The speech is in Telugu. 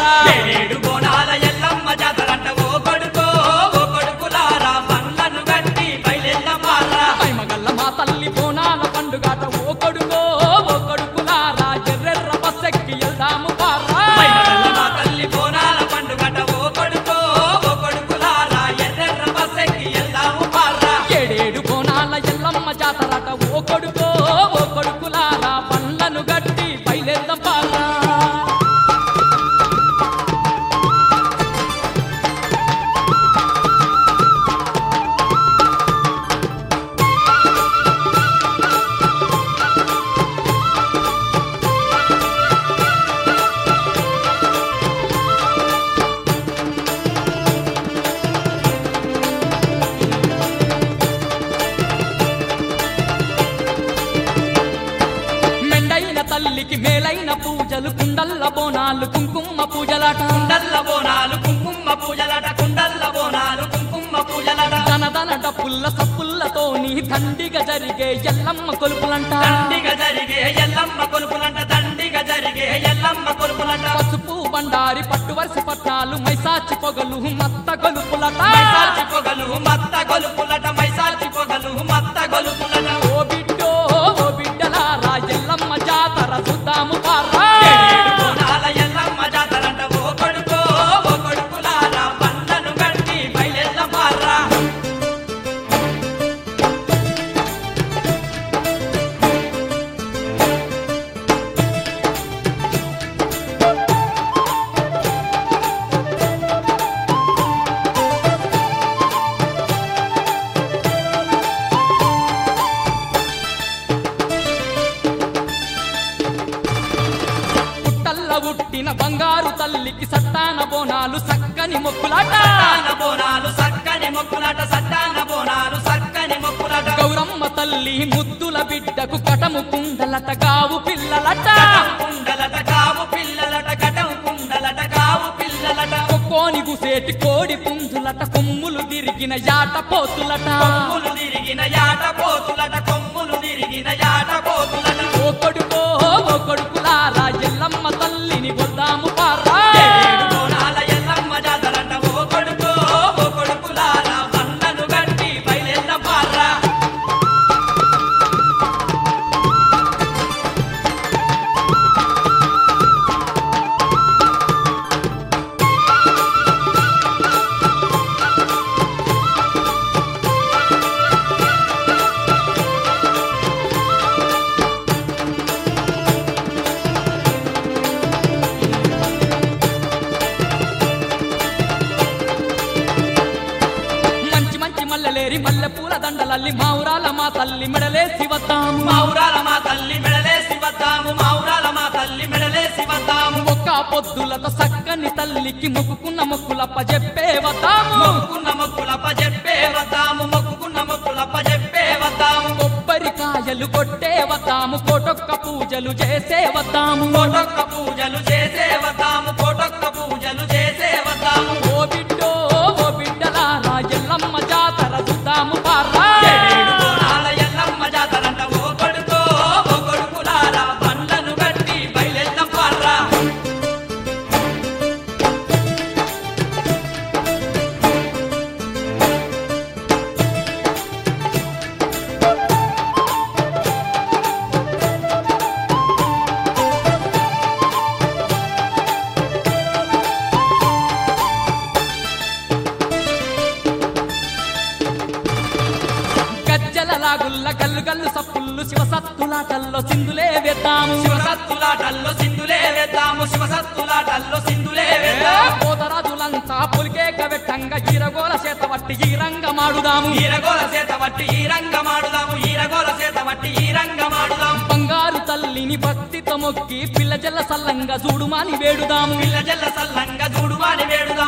ఏడేడు బోనాల ఎల్లమ్మ జాతరంట ఓ కొడుకో ఓ కొడుకులారా బండ్లను గట్టి బయలెల్లమారా మైమగల్ల మా తల్లి బోనాల పండుగాట ఓ కొడుకో ఓ కొడుకులారా ఎర్రెర్ర బస్సెక్కి వెళ్దాము పారా మైమగల్ల మా తల్లి బోనాల పండుగట ఓ కొడుకో ఓ కొడుకులారా ఎర్రెర్ర బస్సెక్కి వెళ్దాము పారా ఏడేడు బోనాల ఎల్లమ్మ జాతరట ఓ కొడుకో ఓ కొడుకులారా పండ్లను గట్టి బయలుదేరదాం పారా మెండైన తల్లికి మేలైన పూజలు కుండల్ల బోనాలు కుంకుమ పూజలాట కుండల్ల బోనాలు కుంకుమ పూజలట కుండల్ల బోనాలు కుంకుమ పూజలట దనదన డప్పుల్ల సప్పుల్లతో నీ దండిగా జరిగే ఎల్లమ్మ కొలుపులంట దండిగా జరిగే ఎల్లమ్మ కొలుపులంట దండిగా జరిగే ఎల్లమ్మ కొలుపులంట పసుపు బండారి పట్టు వరుస పట్టాలు మైసాచి పొగలు మత్త గొలుపులట మైసాచి పొగలు మత్త గొలుపులట మైసాచి పొగలు మత్త గొలుపులట ఓ బిడ్డో ఓ బిడ్డలారా ఎల్లమ్మ జాతర చూద్దాము పారా ఏడేడు బోనాల ఎల్లమ్మ జాతరంట ఓ కొడుకో ఓ కొడుకులారా బండ్లను గట్టి బయలెల్లమారా పుట్టల్ల ఉట్టిన బంగారు తల్లికి సట్టాన బోనాలు సక్కని మొక్కులాట సట్టాన బోనాలు సక్కని మొక్కులట సట్టాన బోనాలు సక్కని మొక్కులట గౌరమ్మ తల్లి ముద్దుల బిడ్డకు కటము కుండలట గావు పిల్లలట కటం కుండలట కావు పిల్లలట కటం కుండలట కావు పిల్లలట కొక్కోని గుసేటి కోడి పుంజులట కొమ్ములు తిరిగిన యాట పోతులట కొమ్ములు తిరిగిన యాట పోతులట కొమ్ములు తిరిగిన యాట పోతులట ఓ కొడుకో ఓ కొడుకులారా ఎల్లమ్మ తల్లిని వద్దాము పారా ఏడేడు బోనాల ఎల్లమ్మ జాతరంట ఓ కొడుకో ఓ కొడుకులారా బండను గట్టి బయలెల్లమారా మంచి మంచి మల్లెలేరి మల్లె పూల దండలల్లి మావురాల మా తల్లి మెడలేసి వద్దాము మావురాల మా తల్లి మెడలేసి వద్దాము మావురాల మా తల్లి మెడలేసి వద్దాము ఒక్క పొద్దులతో సక్కని తల్లికి మొక్కుకున్న మొక్కులప్ప చెప్పే వద్దాము మొక్కుకున్న మొక్కులప్ప చెప్పే వద్దాము మొక్కుకున్న మొక్కులప్ప చెప్పే వద్దాము కొబ్బరికాయలు కొట్టే వద్దాము కోటొక్క పూజలు చేసే వద్దాము కోటొక్క పూజలు చేసే వద్దాము కోటొక్క పూజలు చేసే వద్దాము ఓ బిడ్డో ఓ బిడ్డలారా ఎల్లమ్మ జాతర చూద్దాము పారా ఏడేడు బోనాల ఎల్లమ్మ జాతరంట ఓ కొడుకో ఓ కొడుకులారా బండ్లను గట్టి బయలెల్లం పార్రా గజ్జల లాగుల్ల గల్లు గల్లు సప్పుళ్ళు శివసత్తులాటల్లో సింధులే వేద్దాము శివసత్తులాటల్లో సింధులే వేద్దాము శివసత్తులాటల్లో సింధులే వేద్దాము పోతరాజులంతా పులికేక వెట్టంగా ఈరగోల చేత వట్టి ఈ రంగమాడుదాము ఈరగోల చేత వట్టి ఈ రంగమాడుదాము ఈరగోల చేత వట్టి ఈ రంగమాడుదాము బంగారు తల్లిని భక్తితో మొక్కి పిల్ల జల్ల సల్లంగా చూడుమాని వేడుదాము పిల్ల జల్ల సల్లంగా చూడువాని వేడుదాము